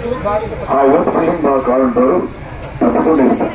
ఆ యువత కోసం బాగా కావాలంటారు తప్పకుండా ఇస్తాను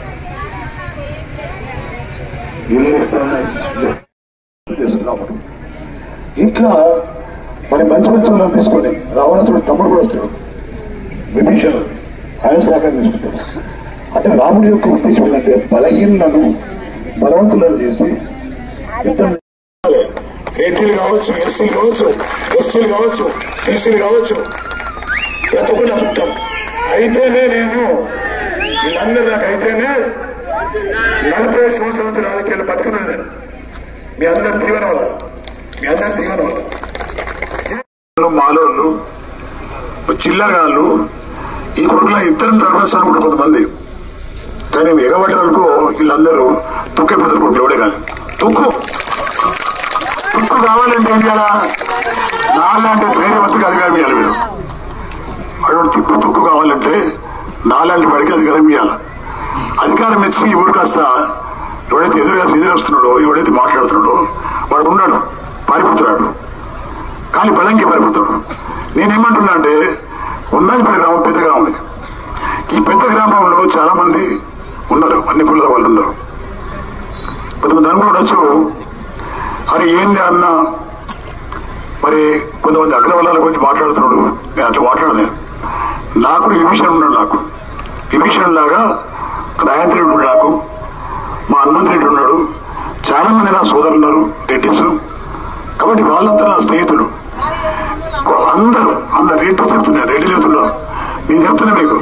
ఇల్లు ఇస్తాను చేసుకున్నాము ఇట్లా మరి మంచి మంచి వాళ్ళని తీసుకొని రావణాసుడు తమ్ముడు కూడా వస్తాడు విభీషణుడు ఆయన సహకారం తీసుకుంటాడు అంటే రాముడి యొక్క ఉద్దేశం ఏంటంటే బలహీనలను బలవంతులను చేసి యుద్ధం రెడ్డిలు కావచ్చు ఎస్సీలు కావచ్చు ఎస్సీలు కావచ్చు ఎస్సీలు కావచ్చు బ్రతకుండా చుట్టాం అయితేనే నేను వీళ్ళందరూ నాకు అయితేనే నలభై ఐదు సంవత్సరాల నుంచి రాజకీయాలు బతుకున్నాను నేను మీ అందరి దీవెన వల్ల మీ అందరి దీవెన వల్ల మాలోళ్ళు చిల్లగాళ్ళు ఈ కొడుకులో ఇద్దరు తర్వాత అనుకుంటారు కొంతమంది కానీ ఎగబడ్డ వరకు వీళ్ళందరూ తుక్కే పెడతారు కొడుకులు ఎవడే కానీ తుక్కు తుక్కు కావాలంటే ఏం చేయాలా నాలాంటి ధైర్యవంతుడికి అధికారం ఇవ్వాలి మీరు వాడు తుక్కు తుక్కు కావాలంటే నాలాంటి వాడికి అధికారం ఇవ్వాలి అధికారం ఇచ్చి ఈ ఊరు కాస్త ఎవడైతే ఎదురుగా ఎదురు వస్తున్నాడో ఎవడైతే మాట్లాడుతున్నాడో వాడు ఉన్నాడు పారిపోతున్నాడు కానీ బలంకి పారిపోతాడు నేనేమంటున్నా అంటే ఉన్నది పెద్ద గ్రామం పెద్ద గ్రామం ఇది ఈ పెద్ద గ్రామంలో చాలా మంది ఉన్నారు అన్ని కులాల వాళ్ళు ఉన్నారు కొంతమంది అనుకుని ఉండొచ్చు అరే ఏంది అన్న మరి కొంతమంది అగ్రవలాల గురించి మాట్లాడుతున్నాడు నేను అట్లా మాట్లాడలేను నాకు కూడా విభీషణ ఉన్నాడు నాకు విభీషణ లాగా రాయంత్రి రెడ్డి ఉన్నాడు నాకు మా హనుమంత్ రెడ్డి ఉన్నాడు చాలా మంది నా సోదరులు ఉన్నారు రెడ్డిస్ కాబట్టి వాళ్ళంతా నా స్నేహితులు అందరూ అందరు రెడ్డి చెప్తున్నారు రెడ్డి చెప్తున్నారు నేను చెప్తున్నా మీకు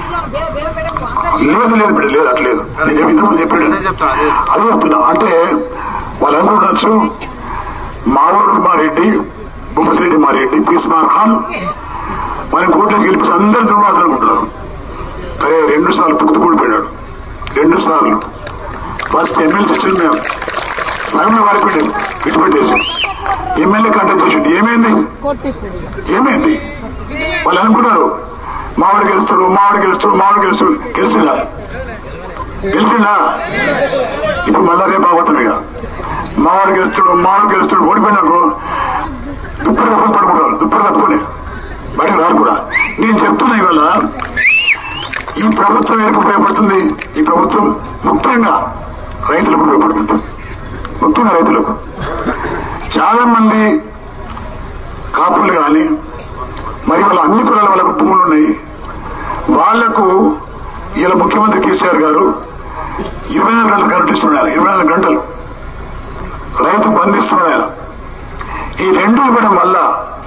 లేదు లేదు బిడ్డ లేదు అట్లేదు నేను చెప్పి ఇంతకుముందు చెప్పాడు అదే చెప్తున్నా అంటే వాళ్ళు అనుకుంటచ్చు మావాడు మా రెడ్డి భూపతి రెడ్డి మా రెడ్డి తీసుమార్ ఖాన్ మనం కోర్టులో గెలిపించి అందరు దుర్మార్గులు అనుకుంటున్నారు అరే రెండు సార్లు తుక్కు కూడిపోయినాడు రెండు సార్లు ఫస్ట్ ఎమ్మెల్సీ వచ్చింది మేము సగంలో వారిపోయాడు విడిపెట్టేసి ఎమ్మెల్యే కంటెక్ట్ చేసిండు ఏమైంది ఏమైంది వాళ్ళు అనుకున్నారు మామిడి గెలుస్తాడు మామిడి గెలుస్తాడు మామిడి గెలుస్తాడు గెలిచిందా గెలిచిందా ఇప్పుడు మళ్ళా రేపు ఆగుతాం ఇక మామిడి గెలుస్తాడు మామిడి గెలుస్తాడు ఓడిపోయినాకు దుప్పటి తప్పుని పడుకుంటారు దుప్పటి తప్పుకొని బయటకు రారు కూడా నేను చెప్తున్నా ఇవాళ ఈ ప్రభుత్వం ఎవరికి ఉపయోగపడుతుంది ఈ ప్రభుత్వం ముఖ్యంగా రైతులకు ఉపయోగపడుతుంది ముఖ్యంగా రైతులకు చాలా మంది కాపులు కానీ మరి వాళ్ళ అన్ని కులాల వాళ్ళకు భూములు ఉన్నాయి వాళ్లకు ఇలా ముఖ్యమంత్రి కేసీఆర్ గారు ఇరవై నాలుగు గంటలు కరెంట్ ఇస్తున్నాడు ఆయన ఇరవై నాలుగు గంటలు రైతు బంధిస్తున్నాడు ఆయన ఈ రెండు ఇవ్వడం వల్ల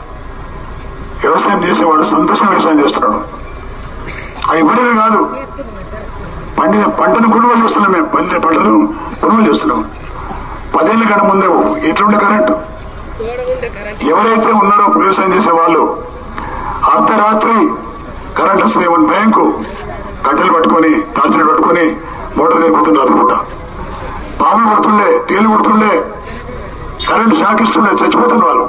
వ్యవసాయం చేసేవాడు సంతోషం వ్యవసాయం చేస్తున్నాడు అవి ఇవ్వడమే కాదు పండిన పంటను కొనుగోలు చేస్తున్నాం మేము పండిన పంటను కొనుగోలు చేస్తున్నాం పదేళ్ళ కంటే ముందే ఎట్లుండే కరెంటు ఎవరైతే ఉన్నారో వ్యవసాయం చేసే వాళ్ళు అర్ధరాత్రి కరెంట్ వస్తుందేమని బ్యాంకు కట్టెలు పట్టుకొని టార్చర్ పట్టుకొని మోటార్ తిరుగుతున్నారు పూట పాములు కొడుతుండే తేలు కొడుతుండే కరెంట్ షాక్ ఇస్తుండే చచ్చిపోతున్న వాళ్ళు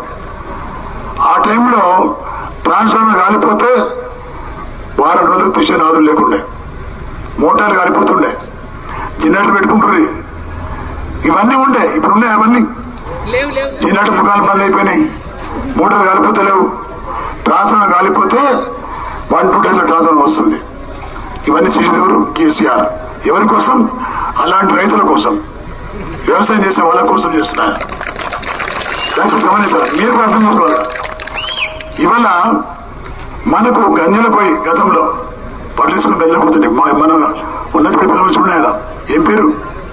ఆ టైంలో ట్రాన్స్ఫార్మర్ కాలిపోతే వారం రోజులు తీసే నాదులు లేకుండే మోటార్లు కాలిపోతుండే జనరేటర్ పెట్టుకుంటారు ఇవన్నీ ఉండే ఇప్పుడు ఉన్నాయి అవన్నీ లేవు లేవు జనరేటర్ దుకాణాలు బంద్ అయిపోయినాయి మోటార్లు కాలిపోతలేవు ట్రాన్స్ఫార్మర్ కాలిపోతే వన్ టూ డేస్లో ట్రాన్స్ఫార్మర్ వస్తుంది ఇవన్నీ చేసేది ఎవరు కేసీఆర్ ఎవరి కోసం అలాంటి రైతుల కోసం వ్యవసాయం చేసే వాళ్ళ కోసం చేస్తున్నారు దయచేసి గమనించాలి మీరు కూడా అర్థం చేసుకోవాలి ఇవాళ మనకు గంజలకు పోయి గతంలో పళ్ళు తీసుకుని గంజలు పోతున్నాయి మా మన ఉన్నత పెద్ద మనిషి ఉన్నాయన ఏం పేరు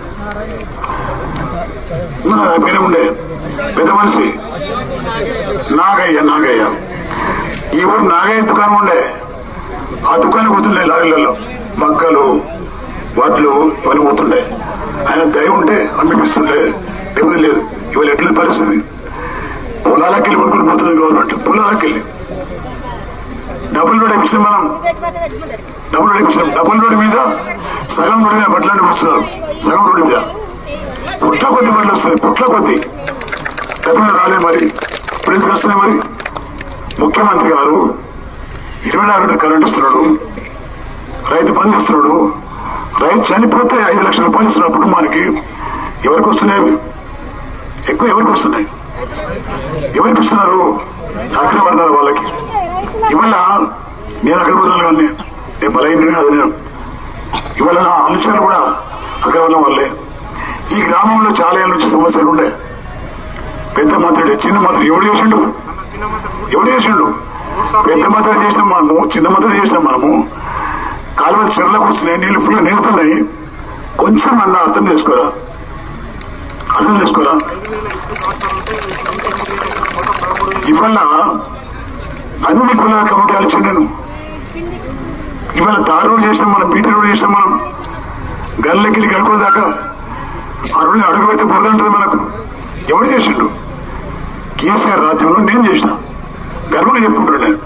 మన పేరు ఉండే పెద్ద మనిషి నాగయ్య నాగయ్య ఈ ఊరు నాగయ్య దుకాణం ఉండే ఆ దుకాణం పోతుండే లారీలలో మక్కలు వడ్లు ఇవన్నీ పోతుండే ఆయన దయ ఉంటే అమ్మిపిస్తుండే లేకపోతే లేదు ఇవాళ ఎట్ల పరిస్థితి పొలాలకు వెళ్ళి కొనుక్కొని పోతుంది గవర్నమెంట్ పొలాలకు వెళ్ళి డబుల్ రోడ్ ఇప్పించాం మనం డబుల్ రోడ్ ఇప్పించాం డబుల్ రోడ్ మీద సగం రోడ్ మీద బట్టలు వస్తున్నారు సగం రోడ్ మీద పుట్ల కొద్ది బట్టలు వస్తాయి పుట్ల కొద్ది గతంలో రాలే మరి ఇప్పుడు ఎందుకు వస్తున్నాయి మరి ముఖ్యమంత్రి గారు ఇరవై నాలుగు గంటల కరెంట్ ఇస్తున్నాడు రైతు బంధు ఇస్తున్నాడు రైతు చనిపోతే ఐదు లక్షల రూపాయలు ఇస్తున్నాడు కుటుంబానికి ఎవరికి వస్తున్నాయి అవి? ఎక్కువ ఎవరికి వస్తున్నాయి ఎవరికి ఇస్తున్నారు అగ్రవర్ణాల వాళ్ళకి ఇవాళ నేను అగ్రవర్ణాలు కానీ నేను బలహీన కాదు నేను ఇవాళ నా ఆలోచనలు కూడా అగ్రవర్ణం వల్లే ఈ గ్రామంలో చాలా ఏళ్ళ నుంచి సమస్యలు ఉండే పెద్ద మంత్రుడు చిన్న మంత్రుడు ఎవడు చేసిండు ఎవడు చేసిండు పెద్ద మంత్రుడు చేసినాం మనము చిన్న మంత్రుడు చేసినాం మనము కాలువ చెర్లకు వస్తున్నాయి నీళ్ళు ఫుల్ నిండుతున్నాయి కొంచెం అన్న అర్థం చేసుకోరా అర్థం చేసుకోరా ఇవాళ అన్ని కులాల కమిటీలు ఇచ్చి నేను ఇవాళ తారు రోడ్ చేసాం మనం బీటీ రోడ్ చేసాం మనం గల్లెక్కి గడుకోదు దాకా ఆ రోడ్డు అడుగు పెడితే బురద ఉంటుంది మనకు ఎవడు చేసిండు కేసీఆర్ రాజ్యంలో నేను చేసిన గర్వంగా చెప్పుకుంటాను నేను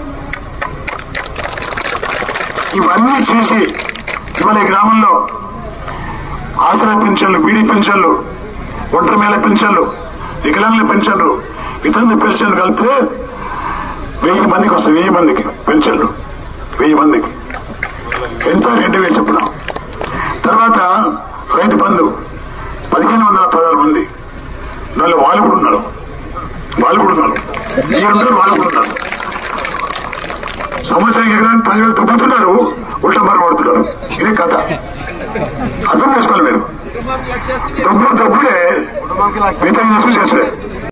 ఇవన్నీ చేసి ఇవాళ ఈ గ్రామంలో ఆసరా పెన్షన్లు బీడీ పెన్షన్లు ఒంటరి మేళ పెన్షన్లు వికలాంగుల పెన్షన్లు వితంతు పెన్షన్లు కలిపితే వెయ్యి మందికి వస్తాయి వెయ్యి మందికి పెన్షన్లు వెయ్యి మందికి ఎంత రెండు వేలు చెప్పిన తర్వాత రైతు బంధు పదిహేను వందల పదహారు మంది దానిలో వాళ్ళు కూడా ఉన్నారు వాళ్ళు కూడా ఉన్నారు మీరున్నారు వాళ్ళు కూడా ఉన్నారు సంవత్సరానికి ఎకరానికి పదివేలు తగ్గుతున్నారు ఉల్టా మరపడుతున్నారు ఇదే కథ అర్థం చేసుకోవాలి మీరు డబ్బులు డబ్బులే మిగతా చేసి చేసే